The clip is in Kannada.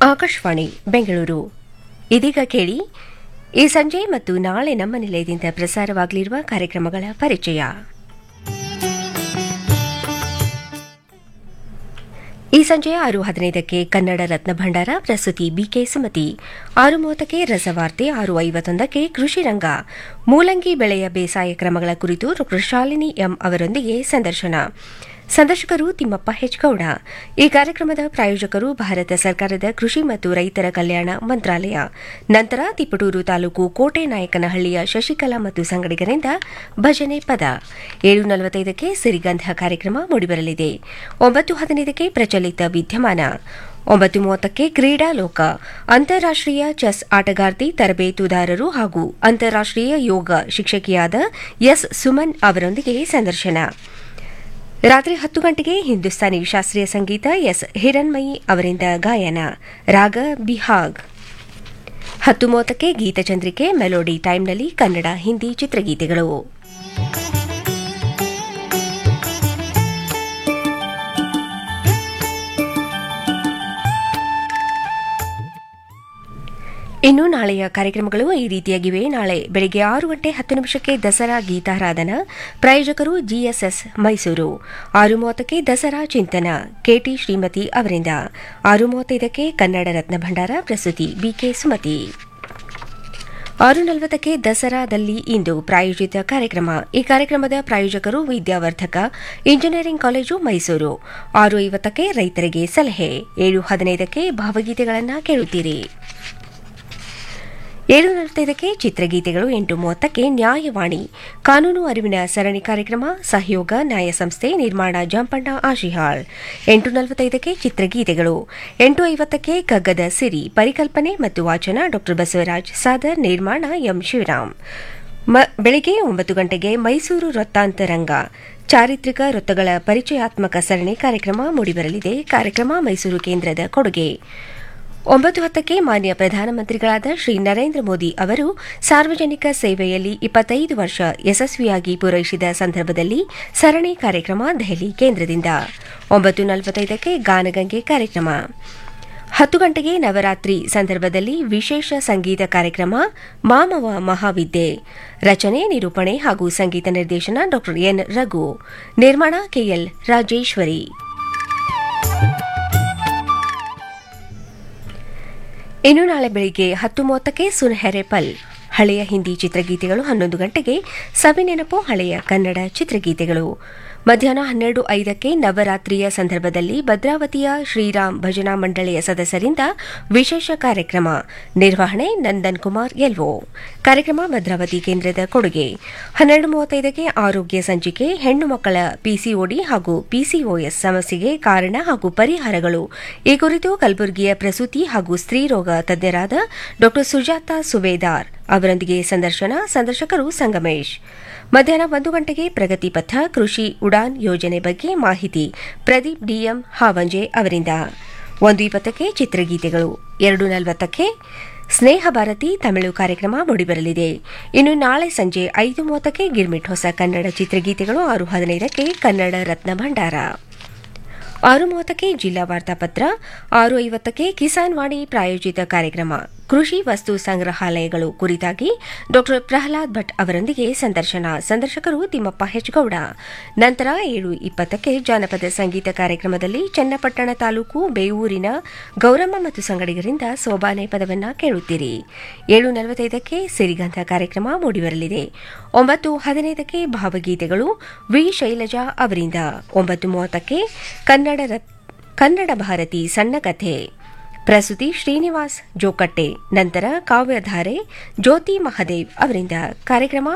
ಆಕಾಶವಾಣಿ ಬೆಂಗಳೂರು ಇದೀಗ ಕೇಳಿ ಈ ಸಂಜೆ ಮತ್ತು ನಾಳೆ ನಮ್ಮ ನಿಲಯದಿಂದ ಪ್ರಸಾರವಾಗಲಿರುವ ಕಾರ್ಯಕ್ರಮಗಳ ಪರಿಚಯ ಈ ಸಂಜೆ ಆರು ಹದಿನೈದಕ್ಕೆ ಕನ್ನಡ ರತ್ನ ಭಂಡಾರ ಪ್ರಸ್ತುತಿ ಬಿಕೆ ಸುಮತಿ ಆರು ಮೂವತ್ತಕ್ಕೆ ರಸವಾರ್ತೆ ಆರು ಐವತ್ತೊಂದಕ್ಕೆ ಕೃಷಿ ರಂಗ ಮೂಲಂಗಿ ಬೆಳೆಯ ಬೇಸಾಯ ಕ್ರಮಗಳ ಕುರಿತು ಡಾ ಶಾಲಿನಿ ಎಂ ಅವರೊಂದಿಗೆ ಸಂದರ್ಶನ ಸಂದರ್ಶಕರು ತಿಮ್ಮಪ್ಪ ಹೆಚ್ಗೌಡ ಈ ಕಾರ್ಯಕ್ರಮದ ಪ್ರಾಯೋಜಕರು ಭಾರತ ಸರ್ಕಾರದ ಕೃಷಿ ಮತ್ತು ರೈತರ ಕಲ್ಯಾಣ ಮಂತ್ರಾಲಯ ನಂತರ ತಿಪಟೂರು ತಾಲೂಕು ಕೋಟೆ ನಾಯಕನಹಳ್ಳಿಯ ಶಶಿಕಲಾ ಮತ್ತು ಸಂಗಡಿಗರಿಂದ ಭಜನೆ ಪದ ಏಳು ನಲವತ್ತೈದಕ್ಕೆ ಸಿರಿಗಂಧ ಕಾರ್ಯಕ್ರಮ ಮೂಡಿಬರಲಿದೆ ಒಂಬತ್ತು ಹದಿನೈದಕ್ಕೆ ಪ್ರಚಲಿತ ವಿದ್ಯಮಾನ ಒಂಬತ್ತು ಮೂವತ್ತಕ್ಕೆ ಕ್ರೀಡಾ ಲೋಕ ಅಂತಾರಾಷ್ಟೀಯ ಚೆಸ್ ಆಟಗಾರ್ತಿ ತರಬೇತುದಾರರು ಹಾಗೂ ಅಂತಾರಾಷ್ಟೀಯ ಯೋಗ ಶಿಕ್ಷಕಿಯಾದ ಎಸ್ ಸುಮನ್ ಅವರೊಂದಿಗೆ ಸಂದರ್ಶನ ರಾತ್ರಿ ಹತ್ತು ಗಂಟೆಗೆ ಹಿಂದೂಸ್ತಾನಿ ಶಾಸ್ತ್ರೀಯ ಸಂಗೀತ ಎಸ್ ಹಿರಣ್ಮಯಿ ಅವರಿಂದ ಗಾಯನ ರಾಗ ಬಿಹಾಗ್ ಹತ್ತು ಮೂವತ್ತಕ್ಕೆ ಗೀತಚಂದ್ರಿಕೆ ಮೆಲೋಡಿ ಟೈಮ್ನಲ್ಲಿ ಕನ್ನಡ ಹಿಂದಿ ಚಿತ್ರಗೀತೆಗಳು ಇನ್ನು ನಾಳೆಯ ಕಾರ್ಯಕ್ರಮಗಳು ಈ ರೀತಿಯಾಗಿವೆ ನಾಳೆ ಬೆಳಗ್ಗೆ ಆರು ಗಂಟೆ ಹತ್ತು ನಿಮಿಷಕ್ಕೆ ದಸರಾ ಗೀತಾರಾಧನಾ ಪ್ರಾಯೋಜಕರು ಜಿಎಸ್ಎಸ್ ಮೈಸೂರು ಆರು ಮೂವತ್ತಕ್ಕೆ ದಸರಾ ಚಿಂತನ ಕೆಟಿ ಶ್ರೀಮತಿ ಅವರಿಂದ ಆರು ಮೂವತ್ತೈದಕ್ಕೆ ಕನ್ನಡ ರತ್ನ ಭಂಡಾರ ಪ್ರಸ್ತುತಿ ಬಿಕೆ ಸುಮತಿ ಆರು ನಲವತ್ತಕ್ಕೆ ದಸರಾದಲ್ಲಿ ಇಂದು ಪ್ರಾಯೋಜಿತ ಕಾರ್ಯಕ್ರಮ ಈ ಕಾರ್ಯಕ್ರಮದ ಪ್ರಾಯೋಜಕರು ವಿದ್ಯಾವರ್ಧಕ ಇಂಜಿನಿಯರಿಂಗ್ ಕಾಲೇಜು ಮೈಸೂರು ಆರು ಐವತ್ತಕ್ಕೆ ರೈತರಿಗೆ ಸಲಹೆ ಏಳು ಹದಿನೈದಕ್ಕೆ ಭಾವಗೀತೆಗಳನ್ನು ಕೇಳುತ್ತೀರಿ ಏಳು ನಲವತ್ತೈದಕ್ಕೆ ಚಿತ್ರಗೀತೆಗಳು ಎಂಟು ಮೂವತ್ತಕ್ಕೆ ನ್ಯಾಯವಾಣಿ ಕಾನೂನು ಅರಿವಿನ ಸರಣಿ ಕಾರ್ಯಕ್ರಮ ಸಹಯೋಗ ನ್ಯಾಯ ಸಂಸ್ಥೆ ನಿರ್ಮಾಣ ಜಂಪಣ್ಣ ಆಶಿಹಾಳ್ ಎಂಟು ನಲವತ್ತೈದಕ್ಕೆ ಚಿತ್ರಗೀತೆಗಳು ಎಂಟು ಐವತ್ತಕ್ಕೆ ಕಗ್ಗದ ಸಿರಿ ಪರಿಕಲ್ಪನೆ ಮತ್ತು ವಾಚನ ಡಾ ಬಸವರಾಜ್ ಸಾದರ್ ನಿರ್ಮಾಣ ಎಂ ಶಿವರಾಮ್ ಬೆಳಗ್ಗೆ ಒಂಬತ್ತು ಗಂಟೆಗೆ ಮೈಸೂರು ವೃತ್ತಾಂತರಂಗ ಚಾರಿತ್ರಿಕ ವೃತ್ತಗಳ ಪರಿಚಯಾತ್ಮಕ ಸರಣಿ ಕಾರ್ಯಕ್ರಮ ಮೂಡಿಬರಲಿದೆ ಕಾರ್ಯಕ್ರಮ ಮೈಸೂರು ಕೇಂದ್ರದ ಕೊಡುಗೆ ಒಂಬತ್ತು ಹತ್ತಕ್ಕೆ ಮಾನ್ಯ ಪ್ರಧಾನಮಂತ್ರಿಗಳಾದ ಶ್ರೀ ನರೇಂದ್ರ ಮೋದಿ ಅವರು ಸಾರ್ವಜನಿಕ ಸೇವೆಯಲ್ಲಿ ಇಪ್ಪತ್ತೈದು ವರ್ಷ ಯಶಸ್ವಿಯಾಗಿ ಪೂರೈಸಿದ ಸಂದರ್ಭದಲ್ಲಿ ಸರಣಿ ಕಾರ್ಯಕ್ರಮ ದೆಹಲಿ ಕೇಂದ್ರದಿಂದ ಒಂಬತ್ತು ನಲವತ್ತೈದಕ್ಕೆ ಗಾನಗಂಗೆ ಕಾರ್ಯಕ್ರಮ ಹತ್ತು ಗಂಟೆಗೆ ನವರಾತ್ರಿ ಸಂದರ್ಭದಲ್ಲಿ ವಿಶೇಷ ಸಂಗೀತ ಕಾರ್ಯಕ್ರಮ ಮಾಮವ ಮಹಾವಿದ್ಯೆ ರಚನೆ ನಿರೂಪಣೆ ಹಾಗೂ ಸಂಗೀತ ನಿರ್ದೇಶನ ಡಾ ಎನ್ ರಘು ನಿರ್ಮಾಣ ಕೆಎಲ್ ರಾಜೇಶ್ವರಿ ಇನ್ನು ನಾಳೆ ಬೆಳಿಗ್ಗೆ ಹತ್ತು ಮೂವತ್ತಕ್ಕೆ ಸುನಹೆರೆ ಪಲ್ ಹಳೆಯ ಹಿಂದಿ ಚಿತ್ರಗೀತೆಗಳು ಹನ್ನೊಂದು ಗಂಟೆಗೆ ಸವಿನೆನಪು ಹಳೆಯ ಕನ್ನಡ ಚಿತ್ರಗೀತೆಗಳು ಮಧ್ಯಾಹ್ನ ಹನ್ನೆರಡು ಐದಕ್ಕೆ ನವರಾತ್ರಿಯ ಸಂದರ್ಭದಲ್ಲಿ ಭದ್ರಾವತಿಯ ಶ್ರೀರಾಮ್ ಭಜನಾ ಮಂಡಳಿಯ ಸದಸ್ಯರಿಂದ ವಿಶೇಷ ಕಾರ್ಯಕ್ರಮ ನಿರ್ವಹಣೆ ನಂದನ್ ಕುಮಾರ್ ಎಲ್ವೋ ಕಾರ್ಯಕ್ರಮ ಭದ್ರಾವತಿ ಕೇಂದ್ರದ ಕೊಡುಗೆ ಹನ್ನೆರಡು ಮೂವತ್ತೈದಕ್ಕೆ ಆರೋಗ್ಯ ಸಂಚಿಕೆ ಹೆಣ್ಣು ಮಕ್ಕಳ ಪಿಸಿಒಡಿ ಹಾಗೂ ಪಿಸಿಒಎಸ್ ಸಮಸ್ಯೆಗೆ ಕಾರಣ ಹಾಗೂ ಪರಿಹಾರಗಳು ಈ ಕುರಿತು ಕಲಬುರಗಿಯ ಪ್ರಸೂತಿ ಹಾಗೂ ಸ್ತ್ರೀರೋಗ ತಜ್ಞರಾದ ಡಾ ಸುಜಾತಾ ಸುಬೇದಾರ್ ಅವರೊಂದಿಗೆ ಸಂದರ್ಶನ ಸಂದರ್ಶಕರು ಸಂಗಮೇಶ್ ಮಧ್ಯಾಹ್ನ ಒಂದು ಗಂಟೆಗೆ ಪ್ರಗತಿ ಪಥ ಕೃಷಿ ಉಡಾನ್ ಯೋಜನೆ ಬಗ್ಗೆ ಮಾಹಿತಿ ಪ್ರದೀಪ್ ಡಿಎಂ ಹಾವಂಜೆ ಅವರಿಂದ ಒಂದು ಇಪ್ಪತ್ತಕ್ಕೆ ಚಿತ್ರಗೀತೆಗಳು ಎರಡು ನಲವತ್ತಕ್ಕೆ ಸ್ನೇಹ ಭಾರತಿ ತಮಿಳು ಕಾರ್ಯಕ್ರಮ ಮೂಡಿಬರಲಿದೆ ಇನ್ನು ನಾಳೆ ಸಂಜೆ ಐದು ಮೂವತ್ತಕ್ಕೆ ಗಿರ್ಮಿಟ್ ಹೊಸ ಕನ್ನಡ ಚಿತ್ರಗೀತೆಗಳು ಆರು ಹದಿನೈದಕ್ಕೆ ಕನ್ನಡ ರತ್ನ ಭಂಡಾರ ಆರು ಮೂವತ್ತಕ್ಕೆ ಜಿಲ್ಲಾ ವಾರ್ತಾಪತ್ರ ಆರು ಐವತ್ತಕ್ಕೆ ಕಿಸಾನ್ ವಾಣಿ ಪ್ರಾಯೋಜಿತ ಕಾರ್ಯಕ್ರಮ ಕೃಷಿ ವಸ್ತು ಸಂಗ್ರಹಾಲಯಗಳು ಕುರಿತಾಗಿ ಡಾ ಪ್ರಹ್ಲಾದ್ ಭಟ್ ಅವರೊಂದಿಗೆ ಸಂದರ್ಶನ ಸಂದರ್ಶಕರು ತಿಮ್ಮಪ್ಪ ಹೆಚ್ಗೌಡ ನಂತರ ಏಳು ಇಪ್ಪತ್ತಕ್ಕೆ ಜಾನಪದ ಸಂಗೀತ ಕಾರ್ಯಕ್ರಮದಲ್ಲಿ ಚನ್ನಪಟ್ಟಣ ತಾಲೂಕು ಬೇವೂರಿನ ಗೌರಮ್ಮ ಮತ್ತು ಸಂಗಡಿಗರಿಂದ ಸೋಬಾನೆ ಪದವನ್ನ ಕೇಳುತ್ತೀರಿ ಏಳು ನಲವತ್ತೈದಕ್ಕೆ ಸಿರಿಗಂಧ ಕಾರ್ಯಕ್ರಮ ಮೂಡಿಬರಲಿದೆ ಒಂಬತ್ತು ಹದಿನೈದಕ್ಕೆ ಭಾವಗೀತೆಗಳು ವಿ ಶೈಲಜಾ ಅವರಿಂದ ಒಂಬತ್ತು ಮೂವತ್ತಕ್ಕೆ ಕನ್ನಡ ಕನ್ನಡ ಭಾರತಿ ಸಣ್ಣ ಕಥೆ ಪ್ರಸ್ತುತಿ ಶ್ರೀನಿವಾಸ್ ಜೋಕಟ್ಟೆ ನಂತರ ಕಾವ್ಯಧಾರೆ ಜ್ಯೋತಿ ಮಹದೇವ್ ಅವರಿಂದ ಕಾರ್ಯಕ್ರಮ